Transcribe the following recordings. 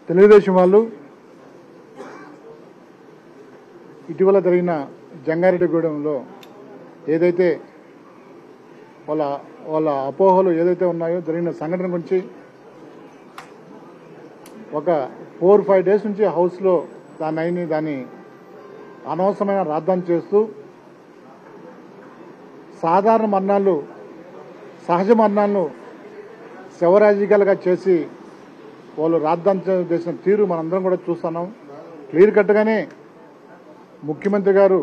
తెలుగుదేశం వాళ్ళు ఇటీవల జరిగిన జంగారెడ్డిగూడెంలో ఏదైతే వాళ్ళ వాళ్ళ అపోహలు ఏదైతే ఉన్నాయో జరిగిన సంఘటన గురించి ఒక ఫోర్ ఫైవ్ డేస్ నుంచి హౌస్లో దాన్ని అయిన దాన్ని అనవసరమైన రాద్దాం చేస్తూ సాధారణ మరణాలు సహజ మరణాలను శవరాజకీయాలుగా చేసి వాళ్ళు రాద్దాం చేసిన తీరు మనందరం కూడా చూస్తున్నాం క్లియర్ కట్గానే ముఖ్యమంత్రి గారు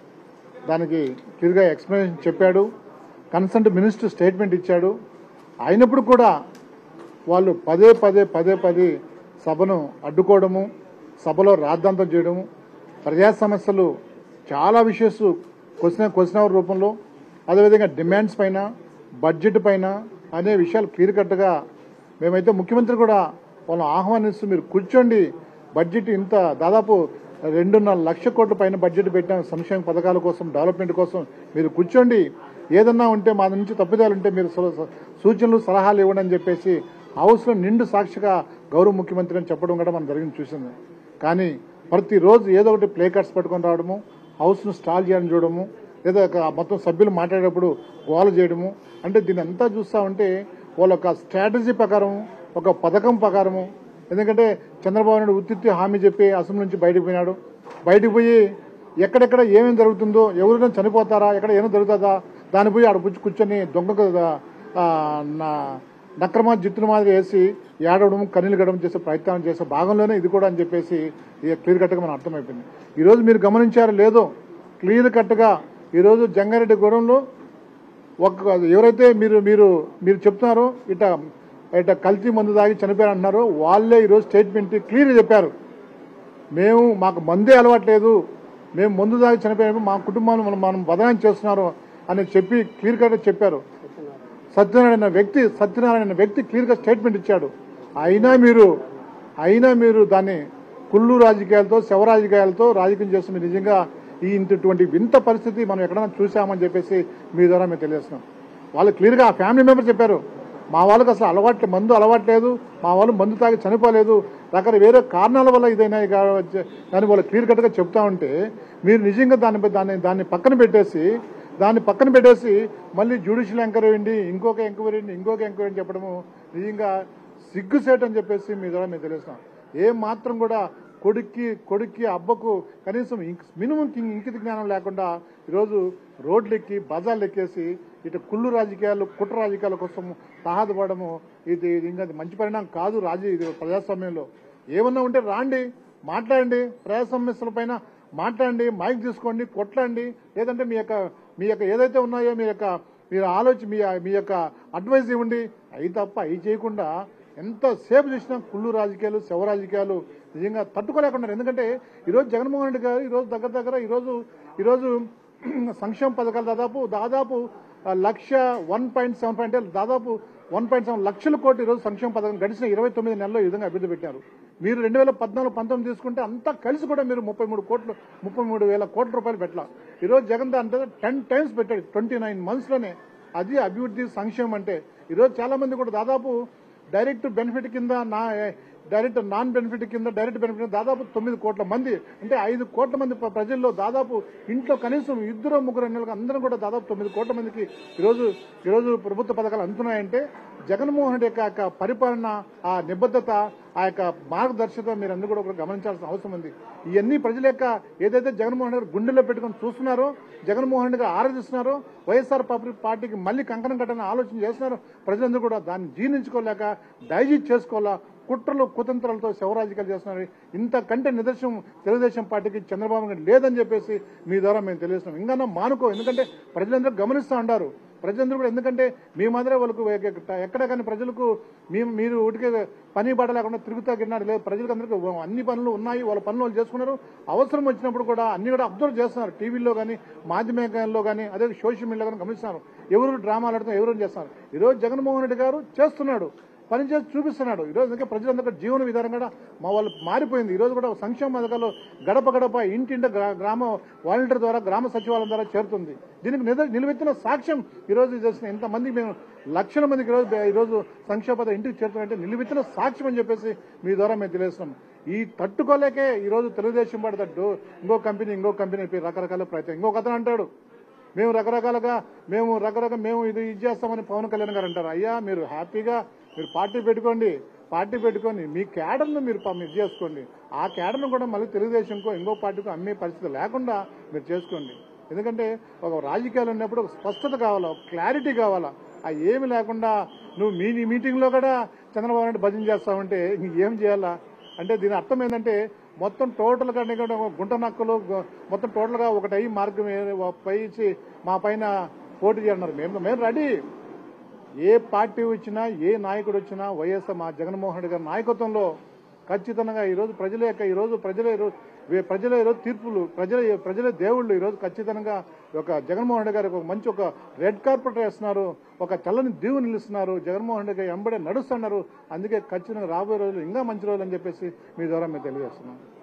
దానికి క్లియర్గా ఎక్స్ప్లెనేషన్ చెప్పాడు కన్సల్ట్ మినిస్టర్ స్టేట్మెంట్ ఇచ్చాడు అయినప్పుడు కూడా వాళ్ళు పదే పదే పదే పదే సభను అడ్డుకోవడము సభలో రాద్ధాంతం చేయడము ప్రజా సమస్యలు చాలా విషయస్ క్వశ్చన్ క్వశ్చన్ అవర్ రూపంలో అదేవిధంగా డిమాండ్స్ పైన బడ్జెట్ పైన అనే విషయాలు క్లియర్ కట్గా మేమైతే ముఖ్యమంత్రి కూడా వాళ్ళని ఆహ్వానిస్తూ మీరు కూర్చోండి బడ్జెట్ ఇంత దాదాపు రెండున్నర లక్ష కోట్ల పైన బడ్జెట్ పెట్టాం సంక్షేమ పథకాల కోసం డెవలప్మెంట్ కోసం మీరు కూర్చోండి ఏదన్నా ఉంటే మా నుంచి తప్పిదాలు ఉంటే మీరు సూ- సూచనలు సలహాలు ఇవ్వండి అని చెప్పేసి హౌస్లో నిండు సాక్షిగా గౌరవ ముఖ్యమంత్రి అని చెప్పడం కూడా మనం జరిగింది చూసింది కానీ ప్రతిరోజు ఏదో ఒకటి ప్లే కార్డ్స్ పట్టుకొని రావడము హౌస్ను స్టాల్ చేయడం చూడడము లేదా ఒక మొత్తం సభ్యులు మాట్లాడేటప్పుడు గోల చేయడము అంటే దీన్ని అంతా చూస్తా ఉంటే వాళ్ళ ఒక స్ట్రాటజీ ప్రకారం ఒక పథకం ప్రకారము ఎందుకంటే చంద్రబాబు నాయుడు ఉత్తిత్తి హామీ చెప్పి అసెంబ్లీ నుంచి బయటకు పోయినాడు బయటకు పోయి ఎక్కడెక్కడ ఏమేమి జరుగుతుందో ఎవరైనా చనిపోతారా ఎక్కడ ఏమైనా జరుగుతుందా దాని పోయి ఆడ కూర్చు కూర్చొని దొంగ ఆ, నా నక్రమా జిత్తుల మాదిరి వేసి ఏడవడం కన్నీళ్ళు గడడం చేసే ప్రయత్నం చేసే భాగంలోనే ఇది కూడా అని చెప్పేసి ఇది క్లియర్ కట్గా మనకు అర్థమైపోయింది ఈరోజు మీరు గమనించారో లేదో క్లియర్ కట్గా ఈరోజు జంగారెడ్డి గూడెంలో ఒక ఎవరైతే మీరు మీరు మీరు చెప్తున్నారో ఇట ఇట కల్తీ మందు తాగి చనిపోయారు అంటున్నారో వాళ్ళే ఈరోజు స్టేట్మెంట్ క్లియర్ చెప్పారు మేము మాకు మందే అలవాట్లేదు మేము మందు తాగి చనిపోయాము మా కుటుంబాన్ని మనం మనం బదనాం చేస్తున్నారు అని చెప్పి క్లియర్ కట్ చెప్పారు సత్యనారాయణ వ్యక్తి సత్యనారాయణ వ్యక్తి క్లియర్గా స్టేట్మెంట్ ఇచ్చాడు అయినా మీరు అయినా మీరు దాన్ని కుళ్ళు రాజకీయాలతో శవ రాజకీయాలతో రాజకీయం చేస్తున్న మీరు నిజంగా ఈ ఇంతటువంటి వింత పరిస్థితి మనం ఎక్కడైనా చూసామని చెప్పేసి మీ ద్వారా మేము తెలియజేస్తున్నాం వాళ్ళు క్లియర్గా ఆ ఫ్యామిలీ మెంబర్ చెప్పారు మా వాళ్ళకి అసలు అలవాట్లే మందు అలవాట్లేదు మా వాళ్ళు మందు తాగి చనిపోలేదు రకర వేరే కారణాల వల్ల ఇదైనా కావచ్చు దాన్ని వాళ్ళు క్లియర్ కట్గా చెప్తా ఉంటే మీరు నిజంగా దాన్ని దాన్ని దాన్ని పక్కన పెట్టేసి దాన్ని పక్కన పెట్టేసి మళ్ళీ జ్యుడిషియల్ ఎంక్వైరీ అండి ఇంకొక ఎంక్వైరీ అండి ఇంకొక ఎంక్వైరీ చెప్పడము నిజంగా సిగ్గుసేట్ అని చెప్పేసి మీ ద్వారా మేము తెలుస్తాం ఏ మాత్రం కూడా కొడుక్కి కొడుక్కి అబ్బకు కనీసం ఇంక్- మినిమం కి- ఇంకిత జ్ఞానం లేకుండా ఈరోజు రోడ్లు ఎక్కి బజార్లు ఎక్కేసి ఇటు కుళ్ళు రాజకీయాలు కుట్ర రాజకీయాల కోసం తాహదపడము ఇది ఇది ఇంకా అది మంచి పరిణామం కాదు రాజీ ఇది ప్రజాస్వామ్యంలో ఏమన్నా ఉంటే రాండి మాట్లాడండి ప్రజాస్వామ్యస్తుల పైన మాట్లాడండి మైక్ తీసుకోండి కొట్టండి లేదంటే మీ యొక్క మీ యొక్క ఏదైతే ఉన్నాయో మీ యొక్క మీరు ఆలోచి మీ మీ యొక్క అడ్వైస్ ఇవ్వండి అవి తప్ప అవి చేయకుండా ఎంతసేపు చూసినా కుళ్ళు రాజకీయాలు శవ రాజకీయాలు నిజంగా తట్టుకోలేకున్నారు ఎందుకంటే ఈరోజు జగన్మోహన్ రెడ్డి గారు ఈరోజు దగ్గర దగ్గర ఈరోజు ఈరోజు సంక్షేమ పథకాలు దాదాపు దాదాపు ఆ, lakh one point seven point దాదాపు వన్ పాయింట్ సెవెన్ లక్షల కోట్లు ఈరోజు సంక్షేమ పథకం గడిచిన ఇరవై తొమ్మిది నెలల్లో ఈ విధంగా అభివృద్ధి పెట్టారు మీరు రెండు వేల పద్నాలుగు పంతొమ్మిది తీసుకుంటే అంతా కలిసి కూడా మీరు ముప్పై మూడు కోట్లు ముప్పై మూడు వేల కోట్ల రూపాయలు పెట్టాలి ఈరోజు జగన్ అంటే టెన్ టైమ్స్ పెట్టాడు ట్వంటీ నైన్ మంత్స్లోనే అది అభివృద్ధి సంక్షేమం అంటే ఈరోజు చాలా మంది కూడా దాదాపు డైరెక్ట్ బెనిఫిట్ కింద నా డైరెక్ట్ నాన్ బెనిఫిట్ కింద డైరెక్ట్ బెనిఫిట్ కింద దాదాపు తొమ్మిది కోట్ల మంది అంటే ఐదు కోట్ల మంది ప్ర- ప్రజల్లో దాదాపు ఇంట్లో కనీసం ఇద్దరు ముగ్గురు నెలలకు అందరం కూడా దాదాపు తొమ్మిది కోట్ల మందికి ఈరోజు ఈరోజు ప్రభుత్వ పథకాలు అందుతున్నాయంటే జగన్మోహన్ రెడ్డి యొక్క యొక్క పరిపాలన ఆ నిబద్ధత ఆ యొక్క మార్గదర్శకత మీరు అందరూ కూడా ఒకటి గమనించాల్సిన అవసరం ఉంది ఇవన్నీ ప్రజల యొక్క ఏదైతే జగన్మోహన్ రెడ్డి గారు గుండెల్లో పెట్టుకొని చూస్తున్నారో జగన్మోహన్ రెడ్డి గారు ఆరాధిస్తున్నారో వైఎస్ఆర్ పార్టీ పార్టీకి మళ్ళీ కంకణం కట్టాలని ఆలోచన చేస్తున్నారు ప్రజలందరూ కూడా దాన్ని జీర్ణించుకోలేక డైజెస్ట్ చేసుకోవాలా కుట్రలు కుతంత్రాలతో శవరాజకీయాలు చేస్తున్నారు ఇంతకంటే నిదర్శనం తెలుగుదేశం పార్టీకి చంద్రబాబు నాయుడు లేదని చెప్పేసి మీ ద్వారా మేము తెలియజేస్తున్నాం ఇంకా మానుకో ఎందుకంటే ప్రజలందరూ గమనిస్తూ ఉండారు ప్రజలందరూ కూడా ఎందుకంటే మీ మాదిరే వాళ్ళకు ఎక్కడ కానీ ప్రజలకు మీ మీరు ఊటికే పని బాట లేకుండా తిరుగుతా గిన్నారు లేదు ప్రజలకు అందరికీ అన్ని పనులు ఉన్నాయి వాళ్ళ పనులు వాళ్ళు చేసుకున్నారు అవసరం వచ్చినప్పుడు కూడా అన్ని కూడా అబ్జర్వ్ చేస్తున్నారు టీవీలో కానీ మాధ్యమికంలో కానీ అదే సోషల్ మీడియాలో కానీ గమనిస్తున్నారు ఎవరు డ్రామాలు ఆడుతున్నారు ఎవరు చేస్తున్నారు ఈరోజు జగన్మోహన్ రెడ్డి గారు చేస్తున్నాడు పనిచేసి చూపిస్తున్నాడు ఈరోజు ఇంకా ప్రజలందరూ జీవన విధానం కూడా మా వాళ్ళు మారిపోయింది ఈరోజు కూడా సంక్షేమ పథకాలు గడప గడప ఇంటింట గ్రా- గ్రామ వాలంటీర్ ద్వారా గ్రామ సచివాలయం ద్వారా చేరుతుంది దీనికి నిద- నిలువెత్తిన సాక్ష్యం ఈరోజు చేసిన ఇంతమంది మేము లక్షల మందికి ఈరోజు ఈరోజు సంక్షేమ పథకం ఇంటికి చేరుతుందంటే నిలువెత్తిన సాక్ష్యం అని చెప్పేసి మీ ద్వారా మేము తెలియజేస్తున్నాం ఈ తట్టుకోలేకే ఈరోజు తెలుగుదేశం పడతట్టు ఇంకో కంపెనీ ఇంకో కంపెనీ అయిపోయి రకరకాల ప్రయత్నం ఇంకొక అతను అంటాడు మేము రకరకాలుగా మేము రకరకాల మేము ఇది ఇది చేస్తామని పవన్ కళ్యాణ్ గారు అంటారు అయ్యా మీరు హ్యాపీగా మీరు పార్టీ పెట్టుకోండి పార్టీ పెట్టుకొని మీ క్యాడర్ను మీరు ప- మీరు చేసుకోండి ఆ క్యాడర్ను కూడా మళ్ళీ తెలుగుదేశంకో ఇంకో పార్టీకో అమ్మే పరిస్థితి లేకుండా మీరు చేసుకోండి ఎందుకంటే ఒక రాజకీయాలు ఉన్నప్పుడు ఒక స్పష్టత కావాలా ఒక క్లారిటీ కావాలా ఆ ఏమి లేకుండా నువ్వు మీ నీ మీటింగ్లో కూడా చంద్రబాబు నాయుడు భజన చేస్తావంటే ఇంకేం చేయాలా అంటే దీని అర్థం ఏంటంటే మొత్తం టోటల్ గా కూడా గుంట నక్కలు గు- మొత్తం టోటల్ గా ఒకటి అయ్యి మార్గం ఏ- పై ఇచ్చి మా పైన పోటీ చేయన్నారు మేము మేము రెడీ ఏ పార్టీ వచ్చినా ఏ నాయకుడు వచ్చినా వైఎస్ఆర్ మా జగన్మోహన్ రెడ్డి గారి నాయకత్వంలో ఖచ్చితంగా ఈరోజు ప్రజల యొక్క ఈరోజు ప్రజల ఈరోజు వే- ప్రజల ఈరోజు తీర్పులు ప్రజల ప్రజల దేవుళ్ళు ఈరోజు ఖచ్చితంగా ఒక జగన్మోహన్ రెడ్డి గారికి ఒక మంచి ఒక రెడ్ కార్పెట్ వేస్తున్నారు ఒక చల్లని దీవు నిలుస్తున్నారు జగన్మోహన్ రెడ్డి గారు ఎంబడే నడుస్తున్నారు అందుకే ఖచ్చితంగా రాబోయే రోజులు ఇంకా మంచి రోజులు అని చెప్పేసి మీ ద్వారా మేము తెలియజేస్తున్నాం